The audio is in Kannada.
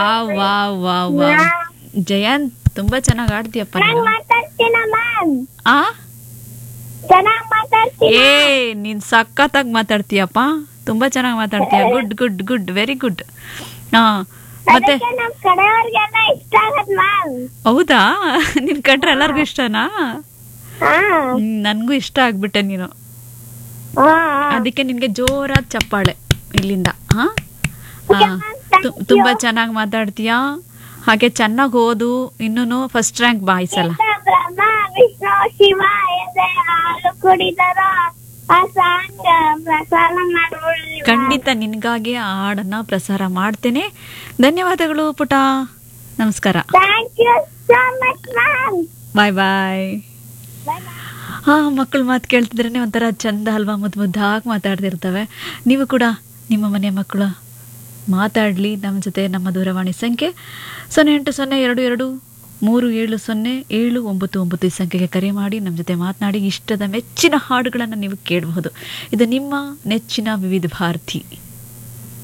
ಆ ವಾ ವಾ ವಾ ಜಯಂತ್ ತುಂಬಾ ಚೆನ್ನಾಗಿ ಆಡ್ತೀಯಪ್ಪ ನೀನು ಮಾತಾಡ್ತೀನ ಮ್ಯಾಮ್ ಆ ಚೆನ್ನಾಗ್ ಮಾತಾಡ್ತೀನಿ ಏ ನೀನ್ ಸಖತ್ತಾಗಿ ಮಾತಾಡ್ತೀಯಪ್ಪ ತುಂಬಾ ಚೆನ್ನಾಗಿ ಮಾತಾಡ್ತೀಯ good good good very good ಹಾ ಮತ್ತೆ ಅದಕ್ಕೆ ನಮ್ ಕಡೆಯವ್ರಿಗೆಲ್ಲ ಇಷ್ಟ ಆಗತ್ ಮ್ಯಾಮ್ ಹೌದಾ ನಿನ್ ಕಂಡ್ರೆ ಎಲ್ಲರಿಗೂ ಇಷ್ಟನಾ ಹಾ ಹ್ಮ್, ನನ್ಗೂ ಇಷ್ಟ ಆಗ್ಬಿಟ್ಟೆ ನೀನು ಹಾ ಅದಕ್ಕೆ ನಿನ್ಗೆ ಜೋರಾದ ಚಪ್ಪಾಳೆ ಇಲ್ಲಿಂದ ಹಾ Okay, ಹಾ. ma'am, thank ತು- ತುಂಬಾ ಚೆನ್ನಾಗಿ ಮಾತಾಡ್ತೀಯಾ ಹಾಗೆ ಚೆನ್ನಾಗಿ ಓದು ಇನ್ನೂ ಫಸ್ಟ್ ರ್ಯಾಂಕ್ ಬಾ ಈ ಸಲ ಬ್ರಹ್ಮ ವಿಷ್ಣು ಶಿವ ಎದೆ ಹಾಲು ಕುಡಿದರೋ ಆ ಸಾಂಗ್ ಪ್ರಸಾರ ಮಾಡ್ಬಿಡ್ರಿ ಖಂಡಿತ ನಿನ್ಗಾಗಿ ಆ ಹಾಡನ್ನ ಪ್ರಸಾರ ಮಾಡ್ತೇನೆ ಧನ್ಯವಾದಗಳು ಪುಟ ನಮಸ್ಕಾರ thank you so much ma'am bye bye ಹಾ ಮಕ್ಕಳು ಮಾತು ಕೇಳ್ತಿದ್ರೇ ಒಂಥರ ಚಂದ ಅಲ್ವಾ ಮುದ್ದು ಮುದ್ದಾಗಿ ಮಾತಾಡ್ತಿರ್ತವೆ ನೀವು ಕೂಡ ನಿಮ್ಮ ಮನೆಯ ಮಕ್ಕಳು ಮಾತಾಡಲಿ ನಮ್ಮ ಜೊತೆ ನಮ್ಮ ದೂರವಾಣಿ ಸಂಖ್ಯೆ ಸೊನ್ನೆ ಎಂಟು ಸೊನ್ನೆ ಎರಡು ಎರಡು ಮೂರು ಏಳು ಸೊನ್ನೆ ಏಳು ಒಂಬತ್ತು ಒಂಬತ್ತು ಈ ಸಂಖ್ಯೆಗೆ ಕರೆ ಮಾಡಿ ನಮ್ಮ ಜೊತೆ ಮಾತನಾಡಿ ಇಷ್ಟದ ಮೆಚ್ಚಿನ ಹಾಡುಗಳನ್ನು ನೀವು ಕೇಳಬಹುದು ಇದು ನಿಮ್ಮ ನೆಚ್ಚಿನ ವಿವಿಧ ಭಾರತಿ